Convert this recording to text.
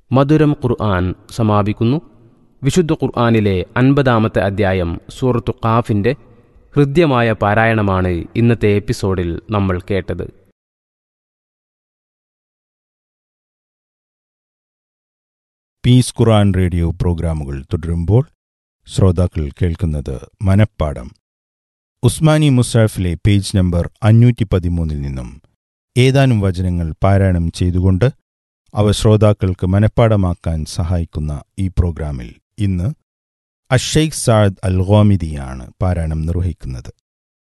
മധുരം ഖുർആൻ സമാപിക്കുന്നു വിശുദ്ധ ഖുർആനിലെ അൻപതാമത്തെ അധ്യായം സൂറത്തു ഖാഫിൻ്റെ ഹൃദ്യമായ പാരായണമാണ് ഇന്നത്തെ എപ്പിസോഡിൽ നമ്മൾ കേട്ടത് പീസ് ഖുറാൻ റേഡിയോ പ്രോഗ്രാമുകൾ തുടരുമ്പോൾ ശ്രോതാക്കൾ കേൾക്കുന്നത് മനപ്പാടം ഉസ്മാനി മുസാഫിലെ പേജ് നമ്പർ അഞ്ഞൂറ്റി പതിമൂന്നിൽ നിന്നും ഏതാനും വചനങ്ങൾ പാരായണം ചെയ്തുകൊണ്ട് അവ ശ്രോതാക്കൾക്ക് മനപ്പാടമാക്കാൻ സഹായിക്കുന്ന ഈ പ്രോഗ്രാമിൽ ഇന്ന് അഷെയ്ഖ് സാദ് അൽ ഗോമിദിയാണ് പാരായണം നിർവഹിക്കുന്നത്